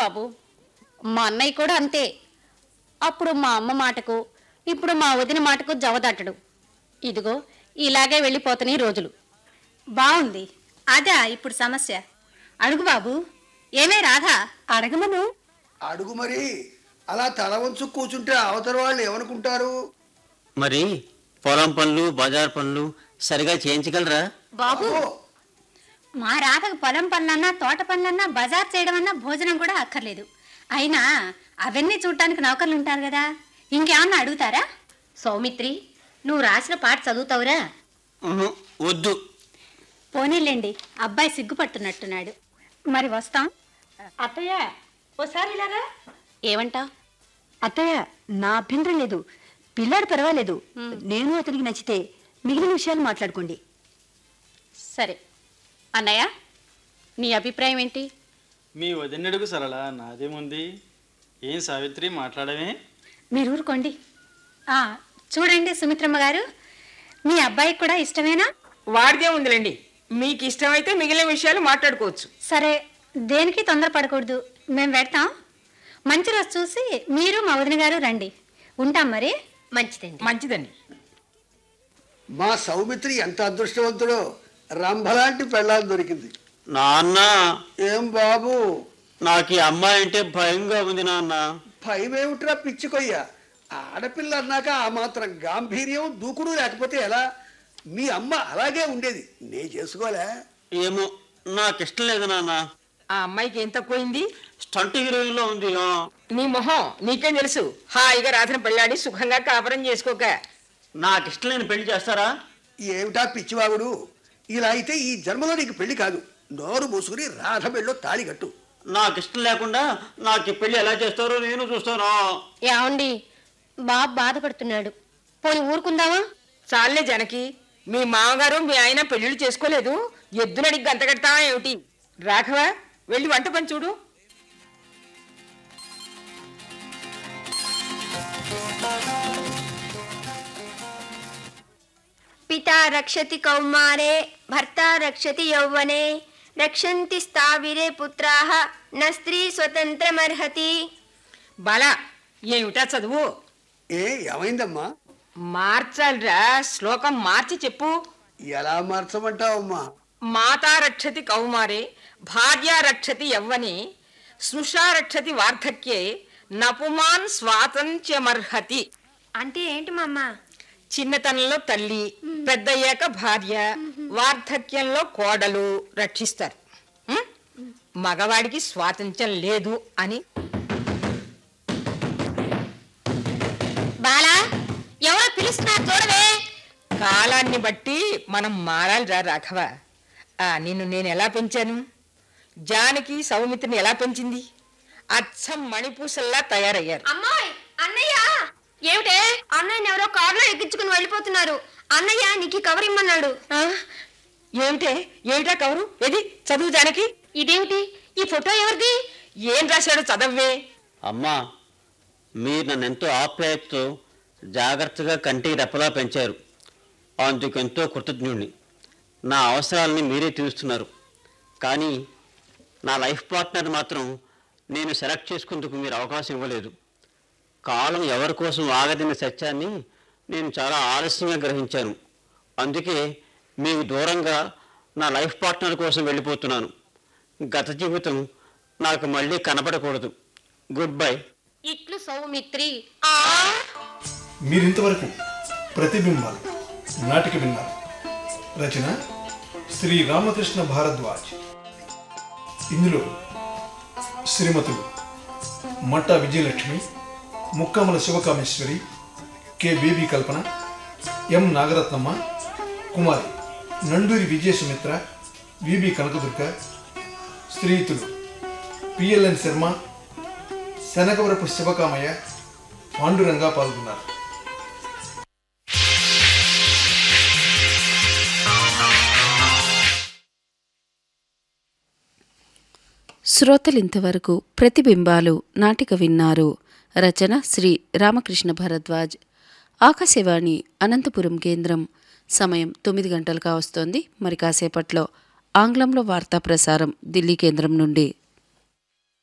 బాబు మా అన్నయ్య కూడా అంతే అప్పుడు మా అమ్మ మాటకు ఇప్పుడు మా వదిన మాటకు జవదట్టడు ఇదిగో ఇలాగే వెళ్ళిపోతున్నాయి రోజులు బాగుంది అదా ఇప్పుడు సమస్య అడుగు బాబు ఏమే రాధా అడగమను అడుగు మరి అలా తల వంచు కూర్చుంటే అవతల వాళ్ళు ఏమనుకుంటారు మరి పొలం పనులు బజార్ పనులు సరిగా చేయించగలరా బాబు అబ్బో, మా రాధకు పొలం పనులన్నా తోట పనులన్నా బజార్ చేయడం అన్నా భోజనం కూడా అక్కర్లేదు అయినా అవన్నీ చూడటానికి నౌకర్లు ఉంటారు కదా ఇంకేమన్నా అడుగుతారా సౌమిత్రి నువ్వు రాసిన పాట చదువుతావురా ఉహు, వద్దు పోనీలేండి అబ్బాయి సిగ్గుపడుతున్నట్టున్నాడు మరి వస్తాం అత్తయ్య ఓసారి ఇలాగా ఏమంటా అత్తయ్య నా అభ్యంతరం లేదు పిల్లాడు పర్వాలేదు నేను అతనికి నచ్చితే మిగిలిన విషయాలు మాట్లాడుకోండి సరే అన్నయ్య నీ అభిప్రాయం ఏంటి మీ వదినడుగు సరళ నాదేముంది ఏం సావిత్రి మాట్లాడమే మీరు ఊరుకోండి ఆ, చూడండి సుమిత్రమ్మ గారు మీ అబ్బాయికి కూడా ఇష్టమేనా వాడిదే ఉందిలేండి మీకు ఇష్టమైతే మిగిలిన విషయాలు మాట్లాడుకోవచ్చు సరే దేనికి తొందరపడకూడదు మేము పెడతాం మంచి రోజు చూసి మీరు మా వదిన గారు రండి ఉంటాం మరి మంచిదండి మంచిదండి మా సౌమిత్రి ఎంత అదృష్టవంతుడో రంభలాంటి పెళ్ళాలు దొరికింది నాన్న ఏం బాబు నాకు ఈ అమ్మాయి అంటే భయంగా ఉంది నాన్న భయమేమిట్రా పిచ్చికొయ్య ఆడపిల్ల అన్నాక ఆ మాత్రం గాంభీర్యం దూకుడు లేకపోతే ఎలా మీ అమ్మ అలాగే ఉండేది నే చేసుకోలే ఏమో నాకు ఇష్టం లేదు నాన్న ఆ అమ్మాయికి ఏం తక్కువైంది స్టంట్ హీరోయిన్లో ఉంది ఆ. నీ మొహం నీకేం తెలుసు హాయిగా రాత్రి పెళ్ళాడి సుఖంగా కాపురం చేసుకోక నాకు ఇష్టం లేని పెళ్లి చేస్తారా ఏమిటా పిచ్చివాగుడు ఇలా అయితే ఈ జన్మలో నీకు పెళ్లి కాదు నోరు మూసుకుని రాధ పెళ్ళో తాళి కట్టు నాకు ఇష్టం లేకుండా నాకు ఈ పెళ్లి ఎలా చేస్తారో నేను చూస్తాను ఏమండి బాబు బాధపడుతున్నాడు పోనీ ఊరుకుందామా చాలే జనకి మీ మామగారు మీ ఆయన పెళ్ళిళ్ళు చేసుకోలేదు ఎద్దునడికి గంత కడతా ఏమిటి రాఘవ వెళ్ళి వంట పని చూడు పితా రక్షతి కౌమారే భర్త రక్షతి యౌవనే రక్షంతి స్థావిరే పుత్రాః న స్త్రీ స్వతంత్రమర్హతి బల ఏమిటా చదువు ఏ ఏమైందమ్మా మార్చాలిరా శ్లోకం మార్చి చెప్పు ఎలా మార్చమంటావమ్మా మాతా రక్షతి కౌమారే భార్య రక్షతి యవ్వనే స్నుషా రక్షతి వార్ధక్యే నపుమాన్ స్వాతంత్ర్యమర్హతి అంటే ఏంటి మమ్మ చిన్నతనంలో తల్లి పెద్దయ్యాక భార్య వార్ధక్యంలో కోడలు రక్షిస్తారు ఉం? మగవాడికి స్వాతంత్ర్యం లేదు అని బాలా ఎవరో పిలుస్తున్నారు చూడవే కాలాన్ని బట్టి మనం మారాలిరా రాఘవ ఆ, నిన్ను నేను ఎలా పెంచాను జానకి సౌమిత్రిని ఎలా పెంచింది అచ్చం మణిపూసల్లా తయారయ్యారు అమ్మాయి అన్నయ్య ఏమిటే అన్నయ్యని ఎవరో కారులో ఎక్కించుకుని వెళ్ళిపోతున్నారు అన్నయ్య నీకు ఈ కవర్ ఇమ్మన్నాడు ఆ? ఏమిటే ఏమిటా కవరు ఏది చదువు జానకి ఇదేమిటి ఈ ఫోటో ఎవరిది ఏం రాశాడో చదవ్వే అమ్మా మీరు నన్ను ఎంతో ఆప్యాయతతో జాగ్రత్తగా కంటికి రెప్పలా పెంచారు అందుకెంతో కృతజ్ఞుణ్ణి నా అవసరాలని మీరే తీరుస్తున్నారు కానీ నా లైఫ్ పార్ట్నర్ మాత్రం నేను సెలెక్ట్ చేసుకుందుకు మీరు అవకాశం ఇవ్వలేదు కాలం ఎవరి కోసం ఆగదిన సత్యాన్ని నేను చాలా ఆలస్యంగా గ్రహించాను అందుకే మీకు దూరంగా నా లైఫ్ పార్ట్నర్ కోసం వెళ్ళిపోతున్నాను గత జీవితం నాకు మళ్ళీ కనపడకూడదు గుడ్ బై ఇట్లు సౌమిత్రి మీరింతవరకు ప్రతిబింబాలు నాటిక విన్నారు రచన శ్రీ రామకృష్ణ భారద్వాజ్ ఇందులో శ్రీమతులు Matta Vijayalakshmi Mukkamala Sivakameswari K Baby Kalpana M Nagaratnamma Kumari Nanduri Vijaya Sumitra VB Kanakadurga స్త్రీతులు పిఎల్ఎన్ శర్మ శనగవరపు శివకామయ్య పాండురంగా పాల్గొన్నారు శ్రోతలింతవరకు ప్రతిబింబాలు నాటిక విన్నారు రచన శ్రీ రామకృష్ణ భరద్వాజ్ ఆకాశవాణి అనంతపురం కేంద్రం సమయం తొమ్మిది గంటలుగా వస్తోంది మరి కాసేపట్లో ఆంగ్లంలో వార్తా ప్రసారం ఢిల్లీ కేంద్రం నుండి